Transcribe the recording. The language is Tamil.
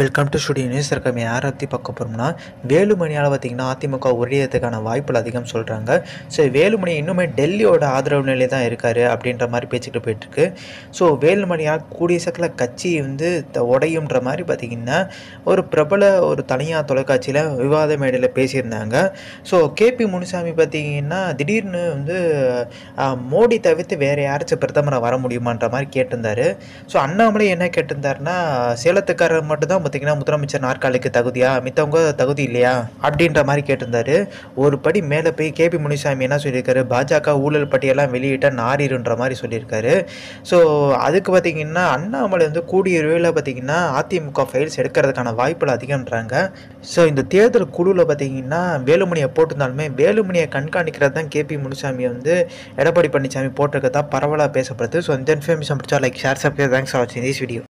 வெல்கம் டு ஸ்டுடியோ நியூஸ் இருக்கம் யாரை பற்றி பார்க்க போகிறோம்னா வேலுமணியால் பார்த்தீங்கன்னா அதிமுக உரியதுக்கான வாய்ப்புகள் அதிகம் சொல்கிறாங்க ஸோ வேலுமணி இன்னுமே டெல்லியோட ஆதரவு நிலை தான் இருக்கார் அப்படின்ற மாதிரி பேச்சுக்கிட்டு போயிட்டுருக்கு ஸோ வேலுமணியால் கூடிய சக்கில் கட்சி வந்து த- உடையுன்ற மாதிரி பார்த்தீங்கன்னா ஒரு பிரபல ஒரு தனியார் தொலைக்காட்சியில் விவாத மேடையில் பேசியிருந்தாங்க ஸோ கேபி முனுசாமி பார்த்தீங்கன்னா திடீர்னு வந்து ஆஹ், மோடி தவிர்த்து வேறு யாராச்சும் பிரதமரை வர முடியுமான்ற மாதிரி கேட்டிருந்தாரு ஸோ அண்ணாமலை என்ன கேட்டிருந்தாருன்னா சேலத்துக்காரர் மட்டும்தான் பார்த்தீங்கன்னா முதலமைச்சர் நாற்காலிக்கு தகுதியா மித்தவங்க தகுதி இல்லையா அப்படின்ற மாதிரி கேட்டிருந்தாரு ஒரு படி மேலே போய் கேபி முனிசாமி என்ன சொல்லியிருக்காரு பாஜக ஊழல் பட்டியெல்லாம் வெளியிட்டால் நாரிருன்ற மாதிரி சொல்லியிருக்காரு ஸோ அதுக்கு பார்த்தீங்கன்னா அண்ணாமலை வந்து கூடிய விரைவில் பார்த்தீங்கன்னா அதிமுக ஃபைல்ஸ் எடுக்கிறதுக்கான வாய்ப்புகள் அதிகம்ன்றாங்க ஸோ இந்த தேர்தல் குழுவில் பார்த்தீங்கன்னா வேலுமணியை போட்டிருந்தாலுமே வேலுமணியை கண்காணிக்கிறது தான் கேபி முனுசாமி வந்து எடப்பாடி பழனிசாமி போட்டிருக்கதா பரவலாக பேசப்படுது ஸோ இந்த இன்ஃபர்மேஷன் பிடிச்சா like share subscribe thanks for வாட்சிங் திஸ் வீடியோ